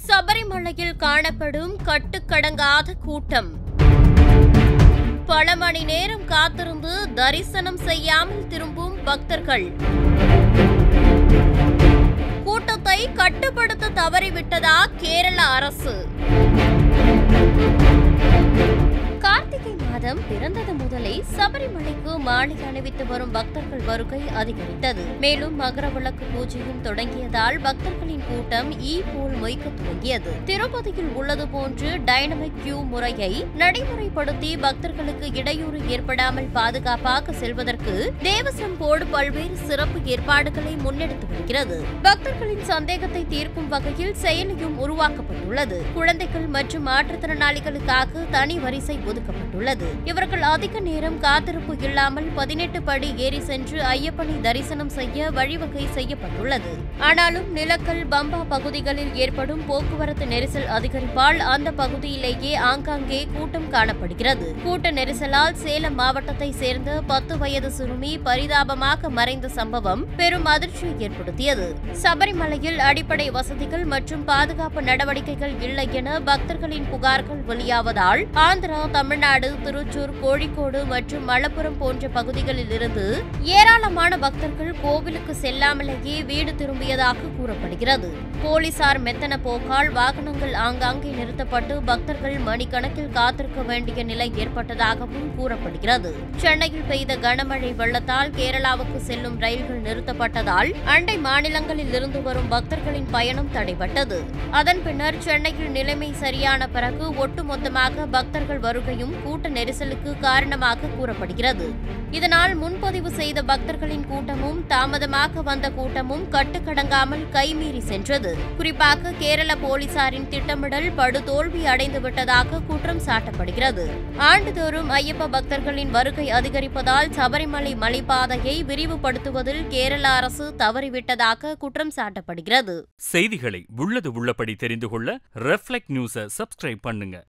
சபரிமலையில் காணப்படும் கட்டுக்கடங்காத கூட்டம் பல மணி நேரம் காத்திருந்து தரிசனம் செய்யாமல் திரும்பும் பக்தர்கள் கூட்டத்தை கட்டுப்படுத்த தவறிவிட்டதா கேரள அரசு கார்த்திகை மாதம் பிறந்தது முதலே சபரிமலைக்கு மாலை அணிவித்து வரும் பக்தர்கள் வருகை அதிகரித்தது மேலும் மகர விளக்கு பூஜையும் தொடங்கியதால் பக்தர்களின் கூட்டம் ஈ போல் மொய்க்க துவங்கியது திருப்பதியில் உள்ளது போன்று டைனமிக் கியூ முறையை நடைமுறைப்படுத்தி பக்தர்களுக்கு இடையூறு ஏற்படாமல் பாதுகாப்பாக செல்வதற்கு தேவசம் போர்டு பல்வேறு சிறப்பு ஏற்பாடுகளை முன்னெடுத்து வருகிறது பக்தர்களின் சந்தேகத்தை தீர்க்கும் வகையில் செயலியும் உருவாக்கப்பட்டுள்ளது குழந்தைகள் மற்றும் மாற்றுத்திறனாளிகளுக்காக தனி வரிசை ஒதுக்கப்பட்டுள்ளது இவர்கள் அதிக நேரம் காத்திருப்பு இல்லாமல் பதினெட்டு படி ஏறி சென்று ஐயப்பனை தரிசனம் செய்ய வழிவகை செய்யப்பட்டுள்ளது ஆனாலும் நிலக்கல் பம்பா பகுதிகளில் ஏற்படும் போக்குவரத்து நெரிசல் அதிகரிப்பால் அந்த பகுதியிலேயே ஆங்காங்கே கூட்டம் காணப்படுகிறது கூட்ட நெரிசலால் சேலம் மாவட்டத்தை சேர்ந்த பத்து வயது சிறுமி பரிதாபமாக மறைந்த சம்பவம் பெரும் அதிர்ச்சியை ஏற்படுத்தியது சபரிமலையில் அடிப்படை வசதிகள் மற்றும் பாதுகாப்பு நடவடிக்கைகள் இல்லை என பக்தர்களின் புகார்கள் வெளியாவதால் ஆந்திரா தமிழ்நாடு திருச்சூர் கோழிக்கோடு மற்றும் மலப்புரம் போன்ற பகுதிகளில் இருந்து ஏராளமான பக்தர்கள் கோவிலுக்கு செல்லாமலேயே வீடு திரும்பியதாக கூறப்படுகிறது போலீசார் மெத்தன போக்கால் வாகனங்கள் ஆங்காங்கே நிறுத்தப்பட்டு பக்தர்கள் மணிக்கணக்கில் காத்திருக்க வேண்டிய நிலை ஏற்பட்டதாகவும் கூறப்படுகிறது சென்னையில் பெய்த கனமழை வெள்ளத்தால் கேரளாவுக்கு செல்லும் ரயில்கள் நிறுத்தப்பட்டதால் அண்டை மாநிலங்களில் இருந்து வரும் பக்தர்களின் பயணம் தடைபட்டது அதன் பின்னர் சென்னையில் நிலைமை சரியான பிறகு ஒட்டுமொத்தமாக பக்தர்கள் வருகையும் கூட்ட நெரிசலுக்கு காரணமாக கூறப்படுகிறது இதனால் முன்பதிவு செய்த பக்தர்களின் கூட்டமும் தாமதமாக வந்த கூட்டமும் கட்டுக்கடங்காமல் கைமீறி சென்றது குறிப்பாக கேரள போலீசாரின் திட்டமிடல் படுதோல்வி அடைந்து விட்டதாக குற்றம் சாட்டப்படுகிறது ஆண்டுதோறும் ஐயப்ப பக்தர்களின் வருகை அதிகரிப்பதால் சபரிமலை மலைப்பாதையை விரிவுபடுத்துவதில் கேரள அரசு தவறிவிட்டதாக குற்றம் சாட்டப்படுகிறது செய்திகளை உள்ளது உள்ளபடி தெரிந்து கொள்ள ரெஃப்ளெக்ட் நியூஸை சப்ஸ்கிரைப் பண்ணுங்க